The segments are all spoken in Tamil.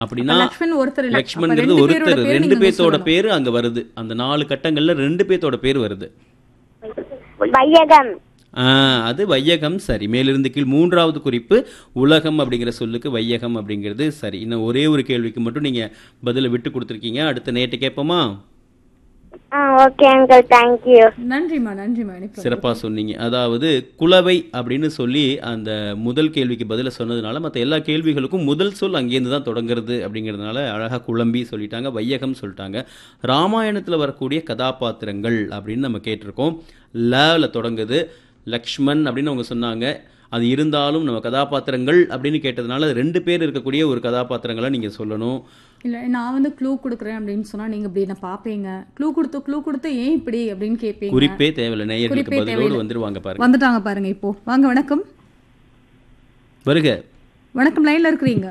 அப்படின்னா லக்ஷ்மண் ஒருத்தர் இல்ல. அப்ப லக்ஷ்மண்ங்கிறது ரெண்டு ஒருத்தர் பேரோட பேர் ரெண்டு நீங்க பேர்த்தோட சொல்லணும். பேரு அங்க வருது அந்த நாலு கட்டங்கள்ல ரெண்டு பேர்த்தோட பேர் வருது வையகம் ஆ, அது வையகம் சரி மேலிருந்து கீழ் மூன்றாவது குறிப்பு உலகம் அப்படிங்கிற சொல்லுக்கு வையகம் அப்படிங்கிறது சரி இன்னும் ஒரே ஒரு கேள்விக்கு மட்டும் நீங்க பதில விட்டு கொடுத்துருக்கீங்க அடுத்த நேட்டு கேட்போமா ஆ ஓகே அங்கிள் தேங்க்யூ நன்றிம்மா நன்றிம்மா இனிப்பு சிறப்பா சொன்னீங்க அதாவது குலவை அப்படின்னு சொல்லி அந்த முதல் கேள்விக்கு பதில சொன்னதுனால மற்ற எல்லா கேள்விகளுக்கும் முதல் சொல் அங்கேருந்து தான் தொடங்குறது அப்படிங்கிறதுனால அழகா குழம்பி சொல்லிட்டாங்க வையகம் சொல்லிட்டாங்க ராமாயணத்துல வரக்கூடிய கதாபாத்திரங்கள் அப்படின்னு நம்ம கேட்டிருக்கோம் ல தொடங்குது லக்ஷ்மண் அப்படின்னு அவங்க சொன்னாங்க அது இருந்தாலும் நம்ம கதாபாத்திரங்கள் அப்படின்னு கேட்டதுனால ரெண்டு பேர் இருக்கக்கூடிய ஒரு கதாபாத்திரங்களை நீங்க சொல்லணும் இல்ல நான் வந்து க்ளூ கொடுக்குறேன் அப்படின்னு சொன்னா நீங்க இப்படி என்ன பாப்பீங்க க்ளூ கொடுத்து க்ளூ கொடுத்து ஏன் இப்படி அப்படின்னு கேட்பீங்க குறிப்பே தேவையில்லை நேயர்களுக்கு குறிப்பே பதிலோடு தேவையில்லை. வந்துருவாங்க பாருங்க வந்துட்டாங்க பாருங்க இப்போ வாங்க வணக்கம் வருக வணக்கம் லைன்ல இருக்கிறீங்க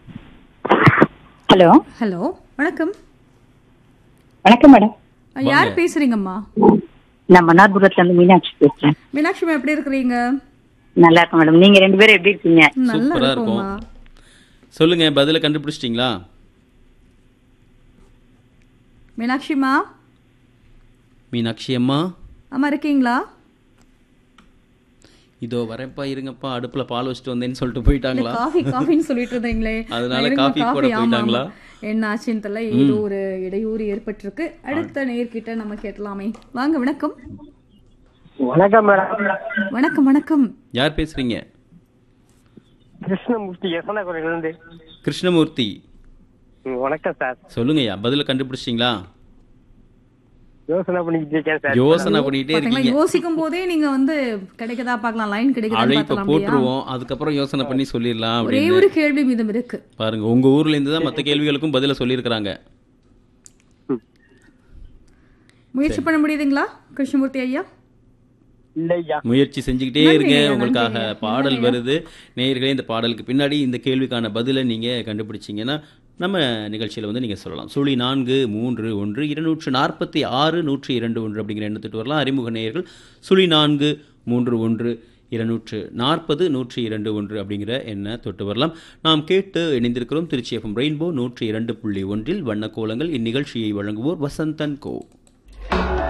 ஹலோ ஹலோ வணக்கம் வணக்கம் மேடம் அஹ், யார் பேசுறீங்கம்மா நான் மன்னார்புரத்துல இருந்து மீனாட்சி பேசுறேன் மீனாட்சி மேம் எப்படி இருக்கிறீங்க நல்லா இருக்கேன் மேடம் நீங்க ரெண்டு பேரும் எப்படி இருக்கீங்க நல்லா சூப்பரா இருக்கும் இருக்கும்மா சொல்லுங்க பதில கண்டுபிடிச்சிட்டீங்களா மீனாட்சிமா மீனாட்சி அம்மா அம்மா இருக்கீங்களா இதோ வரப்பா இருங்கப்பா அடுப்புல பால் வச்சுட்டு வந்தேன்னு சொல்லிட்டு இல்ல போயிட்டாங்களா காஃபி காஃபின்னு சொல்லிட்டு இருந்தீங்களே அதனால நான் இருங்க, காஃபி போட ஆமா, போயிட்டாங்களா? ஆமா. என்ன ஆச்சுன்னு தெரியல ஏதோ ஒரு இடையூறு ஏற்பட்டிருக்கு அடுத்த நேர்கிட்ட நம்ம கேட்டலாமே வாங்க வணக்கம் வணக்கம் மேடம் வணக்கம் வணக்கம் யார் பேசுறீங்க கிருஷ்ணமூர்த்தி யசனா இருந்து கிருஷ்ணமூர்த்தி வணக்கம் சார் சொல்லுங்கய்யா பதில கண்டுபிடிச்சிட்டீங்களா யோசனை பண்ணிக்கிட்டு இருக்கேன் சார் யோசனை பண்ணிட்டே பாத்தீங்களா இருக்கீங்க யோசிக்கும் போதே நீங்க வந்து கிடைக்குதா பார்க்கலாம் லைன் கிடைக்குதா அழைப்ப பார்க்கலாம் இல்லையா? போட்டுருவோம் அதுக்கப்புறம் யோசனை பண்ணி சொல்லிடலாம் ஒரே அப்படின்னு ஒரு கேள்வி மீதம் இருக்கு பாருங்க உங்க ஊர்ல இருந்து தான் மத்த கேள்விகளுக்கும் பதில சொல்லியிருக்கிறாங்க முயற்சி பண்ண முடியுதுங்களா கிருஷ்ணமூர்த்தி ஐயா இல்லையா முயற்சி செஞ்சுக்கிட்டே நன்றிங்க, இருங்க உங்களுக்காக நன்றிங்க. பாடல் வருது நேயர்களே இந்த பாடலுக்கு பின்னாடி இந்த கேள்விக்கான பதிலை நீங்க கண்டுபிடிச்சீங்கன்னா நம்ம நிகழ்ச்சியில வந்து நீங்க சொல்லலாம் சுழி நான்கு மூன்று ஒன்று இருநூற்று நாற்பத்தி ஆறு நூற்றி இரண்டு ஒன்று அப்படிங்கிற எண்ணத்துட்டு வரலாம் அறிமுக நேயர்கள் சுழி நான்கு மூன்று ஒன்று இருநூற்று நாற்பது நூற்றி இரண்டு ஒன்று அப்படிங்கிற எண்ணை தொட்டு வரலாம் நாம் கேட்டு இணைந்திருக்கிறோம் திருச்சி எஃப்எம் ரெயின்போ நூற்றி இரண்டு புள்ளி ஒன்றில் வண்ணக்கோலங்கள் இந்நிகழ்ச்சியை வழங்குவோர் வசந்தன் கோ